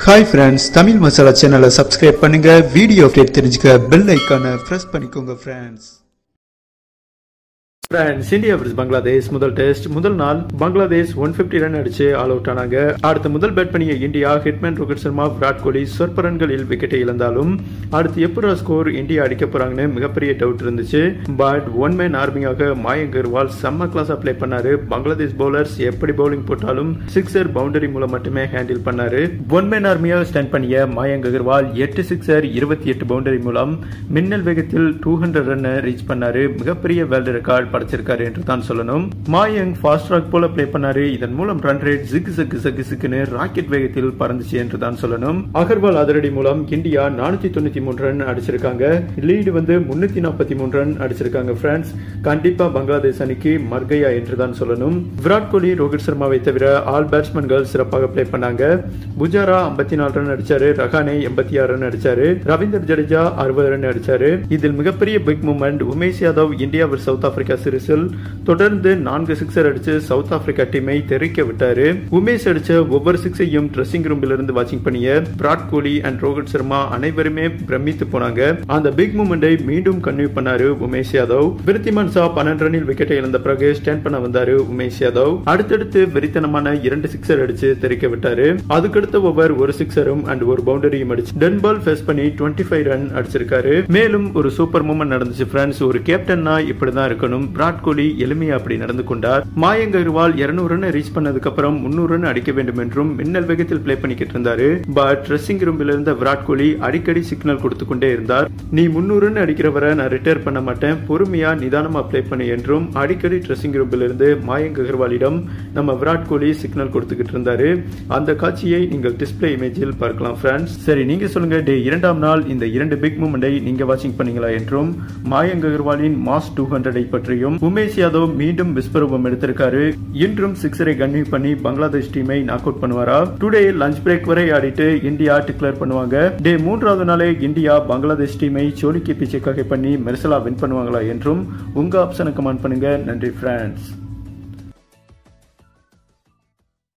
hi friends Tamil masala சேனலை subscribe பண்ணுங்க video update தெரிஞ்சுக்க பெல் ஐக்கானை ப்ரெஸ் பண்ணிக்கோங்க ஃப்ரெண்ட்ஸ் பிரான்ஸ் இந்தியா vs பங்களாதேஷ் முதல் டெஸ்ட் முதல் நாள் பங்களாதேஷ் ஒன் பிப்டி ரன் அடிச்சு ஆல் அவுட் ஆனாங்க அடுத்து முதல் பேட் பண்ணிய இந்தியா ஹிட்மேன் ரோஹித் சர்மா விராட் கோலி சொற்ப ரன்களில் விக்கெட்டை இழந்தாலும் அடுத்து எப்படா ஸ்கோர் இந்தியா அடிக்க போறாங்கன்னு மிகப்பெரிய டவுட் இருந்துச்சு பட் ஒன் மேன் ஆர்மியாக மாயங்க் அகர்வால் செம்ம கிளாஸா ப்ளே பண்ணாரு பங்களாதேஷ் பவுலர்ஸ் எப்படி பவுலிங் போட்டாலும் சிக்ஸர் பவுண்டரி மூலம் மட்டுமே ஹேண்டில் பண்ணாரு ஒன் மேன் ஆர்மியாக ஸ்டாண்ட் பண்ணிய மாயங்க் அகர்வால் எட்டு சிக்ஸர் இருபத்தி எட்டு பவுண்டரி மூலம் மின்னல் வேகத்தில் டூ ஹண்ட்ரட் ரன் ரீச் பண்ணாரு மிகப்பெரிய வேர்ல்டு ரெக்கார்ட் படைச்சிருக்காரு என்று தான் சொல்லணும் மாயங் ஃபாஸ்ட் ட்ராக் போல ப்ளே பண்ணாரு இதன் மூலம் ரன் ரேட் ஜிக்கு ஜக்கு ஜக்கு ஜிக்குன்னு ராக்கெட் வேகத்தில் பறந்துச்சு என்று தான் சொல்லணும் அகர்வால் அதிரடி மூலம் இந்தியா நானூத்தி தொண்ணூத்தி மூணு ரன் அடிச்சிருக்காங்க லீடு வந்து முன்னூத்தி நாற்பத்தி மூணு ரன் அடிச்சிருக்காங்க பிரான்ஸ் கண்டிப்பா பங்களாதேஷ் அணிக்கு மர்கையா என்று தான் சொல்லணும் விராட் கோலி ரோஹித் சர்மாவை தவிர ஆல் பேட்ஸ்மேன்கள் சிறப்பாக ப்ளே பண்ணாங்க புஜாரா ஐம்பத்தி நாலு ரன் அடிச்சாரு ரஹானே எண்பத்தி ஆறு ரன் அடிச்சாரு ரவீந்தர் ஜடேஜா அறுபது ரன் அடிச்சாரு இதில் மிகப்பெரிய big moment Umesh Yadav India vs south Africa சீரிஸில் தொடர்ந்து நான்கு சிக்ஸர் அடிச்சு சவுத் ஆப்பிரிக்கா டீமை தெரிக்க விட்டாரு உமேஷ் அடிச்ச ஒவ்வொரு சிக்ஸையும் ட்ரெஸ்ஸிங் ரூம்ல இருந்து வாட்சிங் பண்ணிய விராட் கோலி அண்ட் ரோஹித் சர்மா அனைவருமே பிரமித்து போனாங்க அந்த பிக் மூமெண்டை மீண்டும் கன்டினியூ பண்ணாரு உமேஷ் யாதவ் விருத்திமான் ஷா பன்னெண்டு ரனில் விக்கெட்டை இழந்த பிறகு ஸ்டாண்ட் பண்ண வந்தாரு உமேஷ் யாதவ் அடுத்தடுத்து வெறித்தனமான இரண்டு சிக்ஸர் அடிச்சு தெரிக்க விட்டாரு அதுக்கடுத்த ஓவர் ஒரு சிக்ஸரும் அண்ட் ஒரு பவுண்டரியும் அடிச்சு டென் பால் ஃபேஸ் பண்ணி டுவெண்ட்டி ஃபைவ் ரன் அடிச்சிருக்காரு மேலும் ஒரு சூப்பர் மூமெண்ட் நடந்துச்சு ஃப்ரெண்ட்ஸ் ஒரு கேப்டன்னா இப்படிதான் இருக்கணும் விராட் கோலி எளிமையா அப்படி நடந்து கொண்டார் மாயங்க் அகர்வால் இருநூறு ரன் ரீச் பண்ணதுக்கு அப்புறம் முன்னூறு ரன் அடிக்க வேண்டும் என்றும் மின்னல் வேகத்தில் ப்ளே பண்ணிக்கிட்டு இருந்தாரு பட் ட்ரெஸ்ஸிங் ரூமில் இருந்த விராட் கோலி அடிக்கடி சிக்னல் கொடுத்து கொண்டே இருந்தார் நீ முன்னூறு ரன் அடிக்கிறவரை நான் ரிட்டையர் பண்ண மாட்டேன் பொறுமையா நிதானமா ப்ளே பண்ணு என்றும் அடிக்கடி ட்ரெஸ்ஸிங் ரூமில் இருந்து மாயங்க் அகர்வாலிடம் நம்ம விராட் கோலி சிக்னல் கொடுத்துக்கிட்டு இருந்தாரு அந்த காட்சியை நீங்கள் டிஸ்பிளே இமேஜில் பார்க்கலாம் ஃப்ரெண்ட்ஸ் சரி நீங்க சொல்லுங்க டே இரண்டாம் நாள் இந்த இரண்டு பிக் மூமெண்டை நீங்க வாட்சிங் பண்ணீங்களா என்றும் மாயங்க் அகர்வாலின் மாஸ் டூ ஹண்ட்ரடை பற்றியும் உமேஷ் யாதவ் மீண்டும் விஸ்வரூபம் எடுத்திருக்காரு இன்றும் சிக்ஸரை கன்வியூ பண்ணி பங்களாதேஷ் டீமை நாக் அவுட் பண்ணுவாரா டுடே லஞ்ச் பிரேக் வரை ஆடிட்டு இந்தியா டிக்ளேர் பண்ணுவாங்க டே மூன்றாவது நாளே இந்தியா பங்களாதேஷ் டீமை சோலிக்கு பிச்சைக்காக பண்ணி மெர்சலா வின் பண்ணுவாங்களா என்றும் உங்க ஆப்ஷனை கமெண்ட் பண்ணுங்க நன்றி ஃப்ரெண்ட்ஸ்